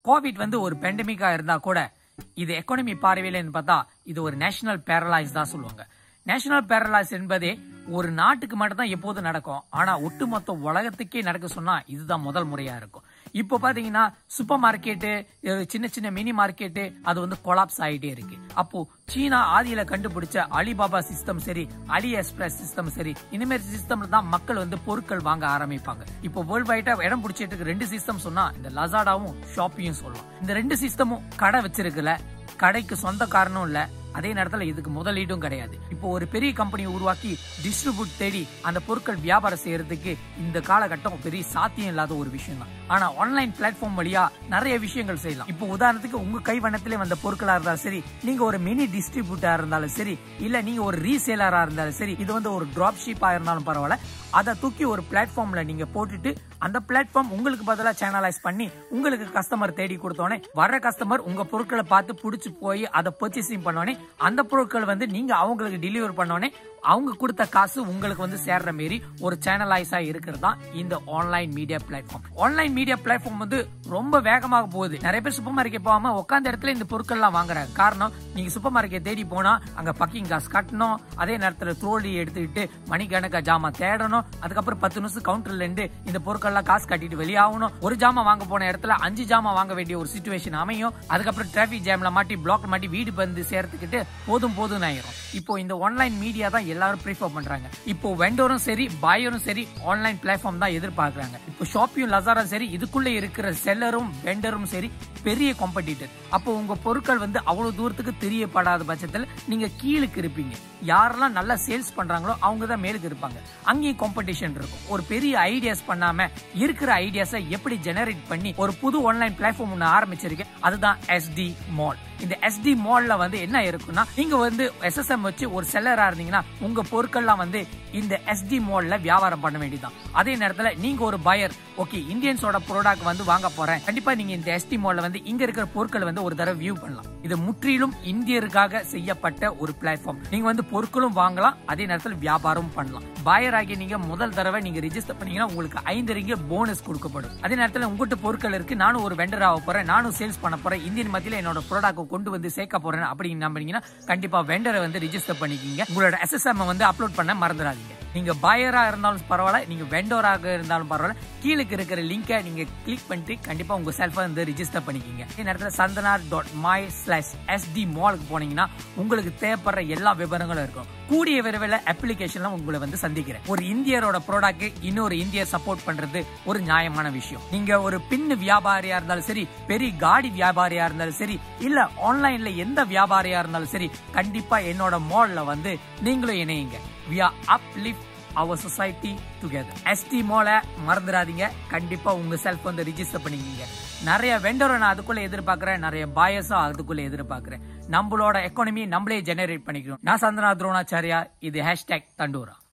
Covid வந்து ஒரு பெண்டமிக்கா இருந்தா கூட இது எக்கானமி பார்வையில பார்த்தா இது ஒரு நேஷனல் பேரலைஸ் தான் சொல்லுவாங்க நேஷனல் பேரலைஸ் என்பதே ஒரு நாட்டுக்கு மட்டும் தான் எப்போதும் நடக்கும் ஆனா ஒட்டுமொத்த உலகத்துக்கே நடக்க சொன்னா இதுதான் முதல் முறையா இருக்கும் இப்போ பாத்தீங்கன்னா சூப்பர் மார்க்கெட்டு சின்ன சின்ன மினி மார்க்கெட்டு அது வந்து கொலாப்ஸ் ஆயிட்டே இருக்கு அப்போ சீனா ஆதியில கண்டுபிடிச்ச அலிபாபா சிஸ்டம் சரி அலி எக்ஸ்பிரஸ் சிஸ்டம் சரி இந்த மாதிரி சிஸ்டம்ல தான் மக்கள் வந்து பொருட்கள் வாங்க ஆரம்பிப்பாங்க இப்போ வேர்ல்ட் வைட்டா இடம் பிடிச்சிட்டு இருக்கு ரெண்டு சிஸ்டம் சொன்னா இந்த லசாடாவும் ஷாப்பியும் சொல்லலாம் இந்த ரெண்டு சிஸ்டமும் கடை வச்சிருக்கல கடைக்கு சொந்த காரணம் இல்ல அதே நேரத்துல இதுக்கு முதலீடும் கிடையாது இப்போ ஒரு பெரிய கம்பெனியை உருவாக்கி டிஸ்ட்ரிபியூட் தேடி அந்த பொருட்கள் வியாபாரம் செய்யறதுக்கு இந்த காலகட்டம் பெரிய சாத்தியம் இல்லாத ஒரு விஷயம் தான் ஆனா ஆன்லைன் பிளாட்ஃபார்ம் வழியா நிறைய விஷயங்கள் செய்யலாம் இப்போ உதாரணத்துக்கு உங்க கைவண்ணத்திலே வந்த பொருட்களா இருந்தாலும் சரி நீங்க ஒரு மினி டிஸ்ட்ரிபியூட்டரா இருந்தாலும் சரி இல்ல நீங்க ஒரு ரீசேலரா இருந்தாலும் சரி இது வந்து ஒரு டிராப் ஷிப்பா இருந்தாலும் பரவாயில்ல அதை தூக்கி ஒரு பிளாட்ஃபார்ம்ல நீங்க போட்டுட்டு அந்த பிளாட்ஃபார்ம் உங்களுக்கு பதிலா சேனலைஸ் பண்ணி உங்களுக்கு கஸ்டமர் தேடி கொடுத்தோடனே வர கஸ்டமர் உங்க பொருட்களை பார்த்து பிடிச்சு போய் அதை பர்ச்சேசிங் பண்ணோடனே அந்த பொருட்கள் வந்து நீங்க அவங்களுக்கு டெலிவர் பண்ணோடனே அவங்க கொடுத்த காசு உங்களுக்கு வந்து சேர்ற மாரி ஒரு சேனலைஸா இருக்கிறது தான் இந்த online media platform online media platform வந்து ரொம்ப வேகமாக போகுது நிறைய பேர் சூப்பர் மார்க்கெட் போகாம உட்காந்த இடத்துல இந்த பொருட்கள் எல்லாம் வாங்குறாங்க காரணம் நீங்க சூப்பர் மார்க்கெட் தேடி போனா அங்க பக்கிங் காசு கட்டணும் அதே நேரத்துல த்ரோலி எடுத்துக்கிட்டு மணிக்கணக்கா ஜாமான் தேடணும் அதுக்கப்புறம் பத்து நிமிஷம் கவுண்டர்ல இருந்து இந்த பொருட்கள்லாம் காசு கட்டிட்டு வெளியாகணும் ஒரு ஜாமான் வாங்க போன இடத்துல அஞ்சு ஜாமான் வாங்க வேண்டிய ஒரு சுச்சுவேஷன் அமையும் அதுக்கப்புறம் டிராபிக் ஜாம்ல மாட்டி பிளாக் மாட்டி வீடு வந்து சேர்த்துக்கிட்டு போதும் போதும் ஆயிரும் இப்போ இந்த ஆன்லைன் மீடியா தான் எல்லாரும் ப்ரிஃபர் பண்றாங்க இப்போ வெண்டோரும் சரி பாயரும் சரி ஆன்லைன் பிளாட்ஃபார்ம் தான் எதிர்பார்க்கறாங்க இப்போ ஷாப்பியும் லசாரும் சரி இதுக்குள்ள இருக்கிற செல்லரும் வெண்டரும் சரி பெரிய காம்படிட்டர் அப்போ உங்க பொருட்கள் வந்து அவ்வளவு தூரத்துக்கு தெரியப்படாத பட்சத்தில் நீங்க கீழுக்கு இருப்பீங்க யாரெல்லாம் நல்லா சேல்ஸ் பண்றாங்களோ அவங்க தான் மேலுக்கு இருப்பாங்க அங்கேயும் காம்படிஷன் இருக்கும் ஒரு பெரிய ஐடியாஸ் பண்ணாம இருக்கிற ஐடியாஸை எப்படி ஜெனரேட் பண்ணி ஒரு புது ஆன்லைன் பிளாட்ஃபார்ம் ஒன்று ஆரம்பிச்சிருக்கேன் அதுதான் எஸ்டி மால் இந்த எஸ்டி மால்ல வந்து என்ன இருக்குன்னா நீங்க வந்து எஸ்எஸ்எம் வச்சு ஒரு செல்லரா இருந்தீங்கன்னா உங்க பொருட்கள்லாம் வந்து இந்த எஸ்டி மால்ல வியாபாரம் பண்ண வேண்டியதுதான் அதே நேரத்துல நீங்க ஒரு பயர் ஓகே இந்தியன்ஸோட ப்ராடக்ட் வந்து வாங்க போறேன் கண்டிப்பா நீங்க இந்த எஸ்டி மால்ல வந்து இங்க இருக்கிற பொருட்கள் வந்து ஒரு தடவை வியூ பண்ணலாம் இது முற்றிலும் இந்தியருக்காக செய்யப்பட்ட ஒரு பிளாட்ஃபார்ம் நீங்க வந்து பொருட்களும் வாங்கலாம் அதே நேரத்தில் வியாபாரம் பண்ணலாம் பாயர் ஆகிய நீங்க முதல் தடவை நீங்க ரிஜிஸ்டர் பண்ணீங்கன்னா உங்களுக்கு ஐந்து ரிங்க போனஸ் கொடுக்கப்படும் அதே நேரத்தில் உங்ககிட்ட பொருட்கள் இருக்கு நானும் ஒரு வெண்டர் ஆக போறேன் நானும் சேல்ஸ் பண்ண போறேன் இந்தியன் மத்தியில என்னோட ப்ராடக்ட் கொண்டு வந்து சேர்க்க போறேன் அப்படின்னு நம்புறீங்கன்னா கண்டிப்பா வெண்டரை வந்து ரிஜிஸ்டர் பண்ணிக்கிங்க உங்களோட எஸ்எஸ்எம் வந்து அப்லோட் பண்ண மறந்துடாதீங்க நீங்க பயரா இருந்தாலும் பரவாயில்ல நீங்க வெண்டோராக இருந்தாலும் பரவாயில்ல கீழுக்கு இருக்கிற லிங்கை நீங்க கிளிக் பண்ணிட்டு கண்டிப்பா உங்க செல்ஃபை வந்து ரிஜிஸ்டர் பண்ணிக்கிங்க இந்த நேரத்தில் Chandana dot my slash ST மாலுக்கு போனீங்கன்னா உங்களுக்கு தேவைப்படுற எல்லா விவரங்களும் இருக்கும் கூடிய விரைவில் அப்ளிகேஷன்ல உங்களை வந்து சந்திக்கிறேன் ஒரு இந்தியரோட ப்ராடக்ட் இன்னொரு இந்தியர் சப்போர்ட் பண்றது ஒரு நியாயமான விஷயம் நீங்க ஒரு பின்னு வியாபாரியா இருந்தாலும் சரி பெரிய காடி வியாபாரியா இருந்தாலும் சரி இல்ல ஆன்லைன்ல எந்த வியாபாரியா இருந்தாலும் சரி கண்டிப்பா என்னோட மால்ல வந்து நீங்களும் இணையுங்க we are uplift our society together ST மோல மறந்துடாதீங்க கண்டிப்பா உங்க செல்ஃப் வந்து ரிஜிஸ்டர் பண்ணிக்கிங்க நிறைய வெண்டரை நான் அதுக்குள்ள எதிர்பார்க்கிறேன் நிறைய பாயஸும் அதுக்குள்ள எதிர்பார்க்கிறேன் நம்மளோட எக்கானமி நம்மளே ஜெனரேட் பண்ணிக்கணும் நான் சந்தனா துரோணாச்சாரியா இது ஹேஷ்டேக் தண்டூரா